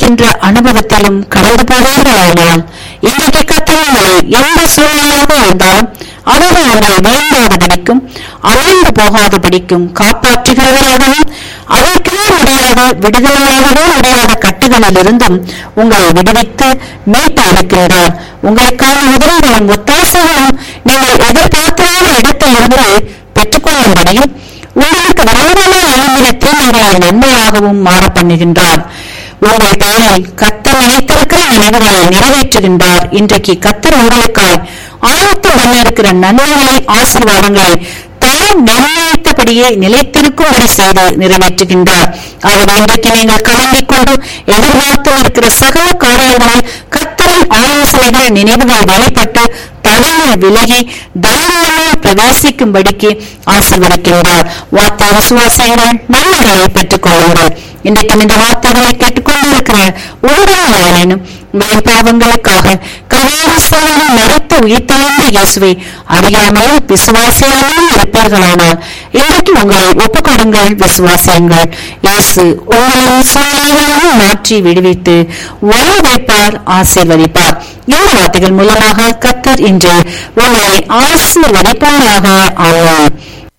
என்ற அனுபவத்திலும் கடந்து போவீர்களானால் இன்றைக்கு கத்தவங்களை எந்த சூழ்நிலையாக இருந்தாலும் அவர்கள் உங்களை வீழ்ந்தாதபடிக்கும் அழிந்து போகாதபடிக்கும் காப்பாற்றுகிறவராகவும் அதற்கே முடியாத விடுதலையாகவே முடியாத கட்டுகளிலிருந்தும் உங்களை விடுவித்து மீட்டு இருக்கின்றார் உங்களுக்கான உதவிகளும் ஒத்தாசைகளும் நீங்கள் எதிர்பார்க்காத இடத்திலிருந்து பெற்றுக்கொள்ளும்படியும் உங்களுக்கு விரோதமாக எழுந்தின தீமைகளை நன்மையாகவும் மாற பண்ணுகின்றார் உங்கள் பெயரில் கத்தர் நினைத்திருக்கிற நினைவுகளை நிறைவேற்றுகின்றார் இன்றைக்கு கத்தர் உங்களுக்காய் ஆயத்தம் பண்ணியிருக்கிற நன்மைகளை ஆசீர்வாதங்களை தான் நிர்ணயித்தபடியே நிலைத்திருக்கும்படி செய்து நிறைவேற்றுகின்றார் ஆகவே இன்றைக்கு நீங்கள் கலங்கிக் கொண்டு எதிர்பார்த்து இருக்கிற சகல காரியங்களை கத்தரின் ஆலோசனைகள் நினைவுகள் வெளிப்பட்டு தடையை விலகி தைரியமாக பிரவேசிக்கும்படிக்கு ஆசீர்வதிக்கின்றார் வார்த்தை விசுவாசங்கள் நன்மைகளை பெற்றுக் கொள்ளுங்கள் இன்றைக்கும் இந்த வார்த்தைகளை கேட்டுக்கொண்டிருக்கிற ஒவ்வொரு மேல் பாவங்களுக்காக கல்யாணம் மறைத்த உயிர்த்தெழுந்த இயேசுவை அறியாமல் விசுவாசியாமல் இருப்பீர்களானால் இன்றைக்கு உங்களை ஒப்புக்கொடுங்கள் விசுவாசியுங்கள் இயேசு உங்களின் சூழ்நிலைகளையும் மாற்றி விடுவித்து வாழ வைப்பார் ஆசீர்வதிப்பார் இந்த வார்த்தைகள் மூலமாக கத்தர் இன்று உங்களை ஆசீர்வதிப்பாராக ஆவார்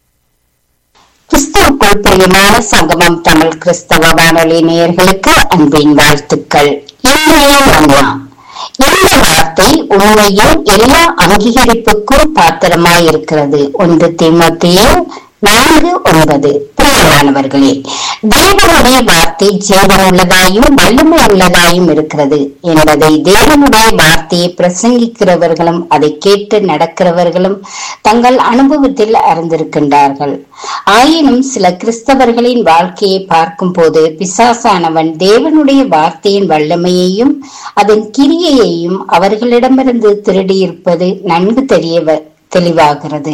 கிறிஸ்தவுக்குள் பிரியமான சங்கமம் தமிழ் கிறிஸ்தவ வானொலி நேயர்களுக்கு அன்பின் வாழ்த்துக்கள் இன்றைய மன்னா இந்த வார்த்தை உண்மையும் எல்லா அங்கீகரிப்புக்கும் பாத்திரமாயிருக்கிறது ஒன்று தீமோத்தேயு நான்கு ஒன்பது பிரியமானவர்களே தேவனுடைய வார்த்தை ஜீவனுள்ளதாயும் வல்லமை உள்ளதாயும் இருக்கிறது என்பதை தேவனுடைய வார்த்தையை பிரசங்கிக்கிறவர்களும் அதை கேட்டு நடக்கிறவர்களும் தங்கள் அனுபவத்தில் அறிந்திருக்கின்றார்கள் ஆயினும் சில கிறிஸ்தவர்களின் வாழ்க்கையை பார்க்கும் போது பிசாசானவன் தேவனுடைய வார்த்தையின் வல்லமையையும் அதன் கிரியையையும் அவர்களிடமிருந்து திருடியிருப்பது நன்கு தெரிய தெளிவாகிறது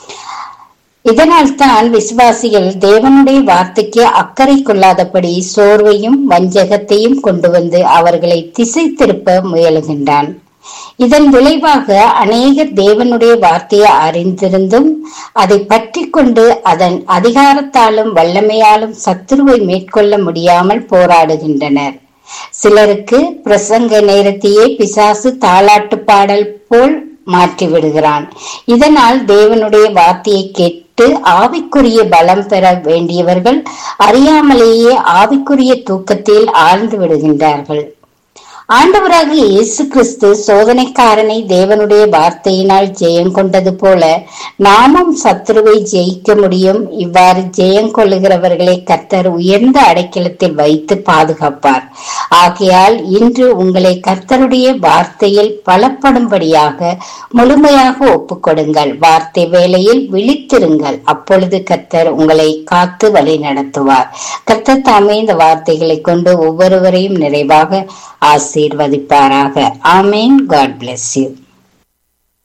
இதனால் தான் விசுவாசிகள் தேவனுடைய வார்த்தைக்கு அக்கறை கொள்ளாதபடி சோர்வையும் வஞ்சகத்தையும் கொண்டு வந்து அவர்களை திசை திருப்ப முயலுகின்றான் இதன் விளைவாக அநேகர் தேவனுடைய வார்த்தையை அறிந்திருந்தும் அதை பற்றி கொண்டு அதன் அதிகாரத்தாலும் வல்லமையாலும் சத்துருவை மேற்கொள்ள முடியாமல் போராடுகின்றனர் சிலருக்கு பிரசங்க நேரத்தையே பிசாசு தாளாட்டு பாடல் போல் மாற்றி விடுகிறான் இதனால் தேவனுடைய வார்த்தையை கேட்டு ஆவிக்குரிய பலம் பெற வேண்டியவர்கள் அறியாமலேயே ஆவிக்குரிய தூக்கத்தில் ஆழ்ந்து விடுகின்றார்கள் ஆண்டவராக இயேசு கிறிஸ்து சோதனைக்காரனை தேவனுடைய வார்த்தையினால் ஜெயம் கொண்டது போல நாமும் சத்ருவை ஜெயிக்க முடியும் இவ்வாறு ஜெயம் கொள்ளுகிறவர்களை கர்த்தர் உயர்ந்த அடைக்கலத்தில் வைத்து பாதுகாப்பார் ஆகையால் இன்று உங்களை கர்த்தருடைய வார்த்தையில் பலப்படும்படியாக முழுமையாக ஒப்புக்கொடுங்கள் வார்த்தை வேளையில் விழித்திருங்கள் அப்பொழுது கர்த்தர் உங்களை காத்து வழி நடத்துவார் கர்த்தர் தாமே இந்த வார்த்தைகளை கொண்டு ஒவ்வொருவரையும் நிறைவாக ஆசீர்வதிப்பாராக ஆமேன் காட் பிளஸ் யூ